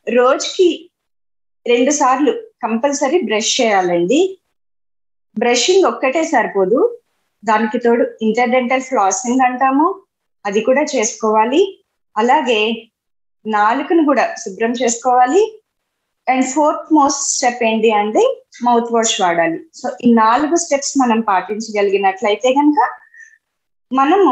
రోజుకి రెండు సార్లు కంపల్సరీ బ్రష్ చేయాలండి బ్రషింగ్ ఒక్కటే సరిపోదు దానికి తోడు ఇంటర్డెంటల్ ఫ్లాసింగ్ అంటాము అది కూడా చేసుకోవాలి అలాగే నాలుకను కూడా శుభ్రం చేసుకోవాలి అండ్ ఫోర్త్ మోస్ట్ స్టెప్ ఏంటి అంటే మౌత్ వాష్ వాడాలి సో ఈ నాలుగు స్టెప్స్ మనం పాటించగలిగినట్లయితే కనుక మనము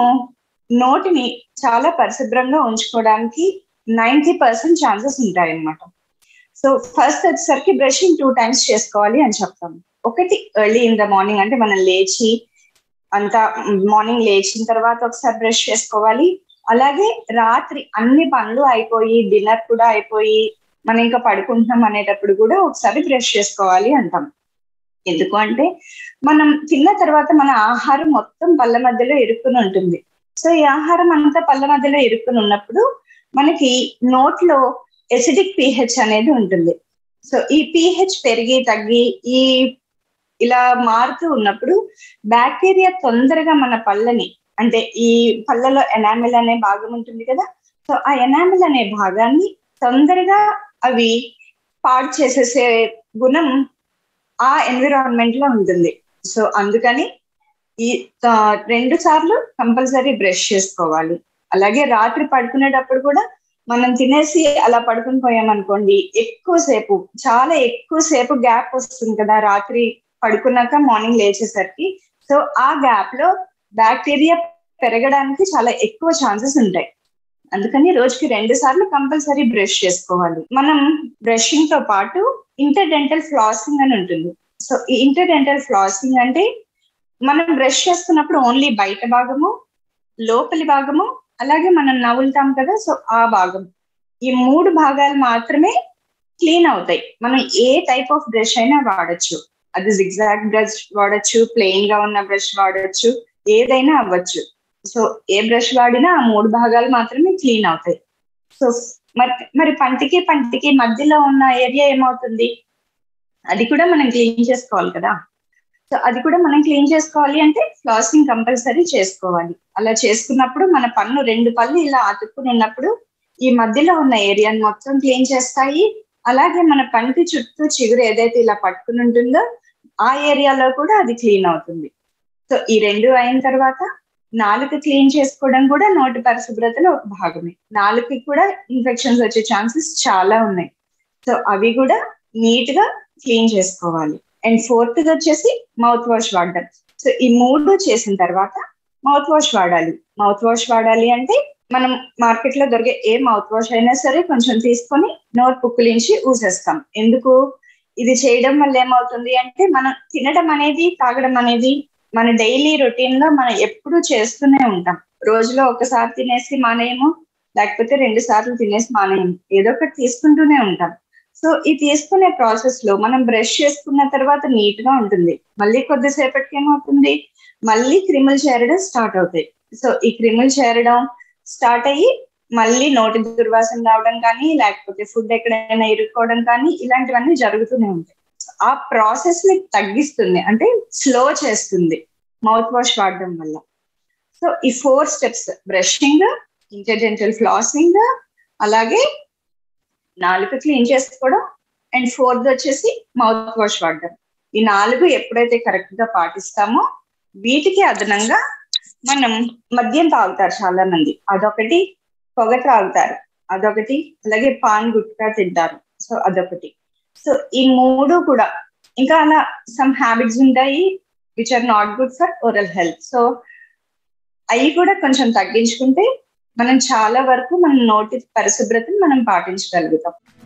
నోటిని చాలా పరిశుభ్రంగా ఉంచుకోవడానికి నైంటీ పర్సెంట్ ఛాన్సెస్ ఉంటాయన్నమాట సో ఫస్ట్ వచ్చేసరికి బ్రషింగ్ టూ టైమ్స్ చేసుకోవాలి అని చెప్తాం ఒకటి ఎర్లీ ఇన్ ద మార్నింగ్ అంటే మనం లేచి అంతా మార్నింగ్ లేచిన తర్వాత ఒకసారి బ్రష్ చేసుకోవాలి అలాగే రాత్రి అన్ని పనులు అయిపోయి డిన్నర్ కూడా అయిపోయి మనం ఇంకా పడుకుంటున్నాం అనేటప్పుడు కూడా ఒకసారి బ్రష్ చేసుకోవాలి అంటాం ఎందుకు అంటే మనం తిన్న తర్వాత మన ఆహారం మొత్తం పళ్ళ మధ్యలో ఇరుక్కుని ఉంటుంది సో ఈ ఆహారం అంతా పళ్ళ మధ్యలో ఇరుక్కుని ఉన్నప్పుడు మనకి నోట్లో ఎసిడిక్ పిహెచ్ అనేది ఉంటుంది సో ఈ పిహెచ్ పెరిగి తగ్గి ఈ ఇలా మారుతూ ఉన్నప్పుడు బ్యాక్టీరియా తొందరగా మన పళ్ళని అంటే ఈ పళ్ళలో ఎనామిల్ అనే భాగం ఉంటుంది కదా సో ఆ ఎనామిల్ అనే భాగాన్ని తొందరగా అవి పాడు చేసేసే గుణం ఆ ఎన్విరాన్మెంట్ లో ఉంటుంది సో అందుకని ఈ రెండు సార్లు కంపల్సరీ బ్రష్ చేసుకోవాలి అలాగే రాత్రి పడుకునేటప్పుడు కూడా మనం తినేసి అలా పడుకుని పోయామనుకోండి ఎక్కువసేపు చాలా ఎక్కువసేపు గ్యాప్ వస్తుంది కదా రాత్రి పడుకున్నాక మార్నింగ్ లేచేసరికి సో ఆ గ్యాప్ లో బ్యాక్టీరియా పెరగడానికి చాలా ఎక్కువ ఛాన్సెస్ ఉంటాయి అందుకని రోజుకి రెండు సార్లు కంపల్సరీ బ్రష్ చేసుకోవాలి మనం బ్రషింగ్ తో పాటు ఇంటర్డెంటల్ ఫ్లాసింగ్ అని ఉంటుంది సో ఈ ఇంటర్డెంటల్ ఫ్లాసింగ్ అంటే మనం బ్రష్ చేస్తున్నప్పుడు ఓన్లీ బయట భాగము లోపలి భాగము అలాగే మనం నవ్వులుతాం కదా సో ఆ భాగం ఈ మూడు భాగాలు మాత్రమే క్లీన్ అవుతాయి మనం ఏ టైప్ ఆఫ్ బ్రష్ అయినా వాడచ్చు అది జిగ్జాగ్ బ్రష్ వాడచ్చు ప్లెయిన్ గా ఉన్న బ్రష్ వాడచ్చు ఏదైనా అవ్వచ్చు సో ఏ బ్రష్ వాడినా ఆ మూడు భాగాలు మాత్రమే క్లీన్ అవుతాయి సో మరి మరి పంటికి పంటికి మధ్యలో ఉన్న ఏరియా ఏమవుతుంది అది కూడా మనం క్లీన్ చేసుకోవాలి కదా సో అది కూడా మనం క్లీన్ చేసుకోవాలి అంటే ఫ్లాసింగ్ కంపల్సరీ చేసుకోవాలి అలా చేసుకున్నప్పుడు మన పన్ను రెండు పళ్ళు ఇలా అతుక్కుని ఉన్నప్పుడు ఈ మధ్యలో ఉన్న ఏరియాని మొత్తం క్లీన్ చేస్తాయి అలాగే మన పంటి చుట్టూ చిగురు ఏదైతే ఇలా పట్టుకుని ఉంటుందో ఆ ఏరియాలో కూడా అది క్లీన్ అవుతుంది సో ఈ రెండు అయిన తర్వాత నాలుక క్లీన్ చేసుకోవడం కూడా నోటి పరిశుభ్రతలో ఒక భాగమే నాలుకకి కూడా ఇన్ఫెక్షన్స్ వచ్చే ఛాన్సెస్ చాలా ఉన్నాయి సో అవి కూడా నీట్ గా క్లీన్ చేసుకోవాలి అండ్ ఫోర్త్ వచ్చేసి మౌత్ వాష్ వాడడం సో ఈ మూడు చేసిన తర్వాత మౌత్ వాష్ వాడాలి మౌత్ వాష్ వాడాలి అంటే మనం మార్కెట్ లో దొరికే ఏ మౌత్ వాష్ అయినా సరే కొంచెం తీసుకొని నోట్ పుక్కులించి ఊసేస్తాం ఎందుకు ఇది చేయడం వల్ల ఏమవుతుంది అంటే మనం తినడం అనేది తాగడం అనేది మన డైలీ రొటీన్ లో మనం ఎప్పుడు చేస్తూనే ఉంటాం రోజులో ఒకసారి తినేసి మానేయము లేకపోతే రెండు సార్లు తినేసి మానేయము ఏదో ఒకటి తీసుకుంటూనే ఉంటాం సో ఈ తీసుకునే ప్రాసెస్ లో మనం బ్రష్ చేసుకున్న తర్వాత నీట్ గా ఉంటుంది మళ్ళీ కొద్దిసేపటికి ఏమవుతుంది మళ్ళీ క్రిములు చేరడం స్టార్ట్ అవుతాయి సో ఈ క్రిములు చేరడం స్టార్ట్ అయ్యి మళ్ళీ నోటి దుర్వాసన రావడం కానీ లేకపోతే ఫుడ్ ఎక్కడైనా ఇరుక్కోవడం కానీ ఇలాంటివన్నీ జరుగుతూనే ఉంటాయి ఆ ప్రాసెస్ ని తగ్గిస్తుంది అంటే స్లో చేస్తుంది మౌత్ వాష్ వాడడం వల్ల సో ఈ four steps brushing interdental flossing అలాగే నాలుగు క్లీన్ చేసుకోవడం అండ్ ఫోర్త్ వచ్చేసి మౌత్ వాష్ వాడడం ఈ నాలుగు ఎప్పుడైతే కరెక్ట్ గా పాటిస్తామో వీటికి అదనంగా మనం మద్యం తాగుతారు చాలా మంది అదొకటి పొగ త్రాగుతారు అదొకటి అలాగే పాన్ గుట్కా తింటారు సో అదొకటి సో ఈ మూడు కూడా ఇంకా అలా సమ్ హ్యాబిట్స్ ఉంటాయి which are not good for oral health so అవి కూడా కొంచెం తగ్గించుకుంటే మనం చాలా వరకు మన నోటి పరిశుభ్రతను మనం పాటించగలుగుతాం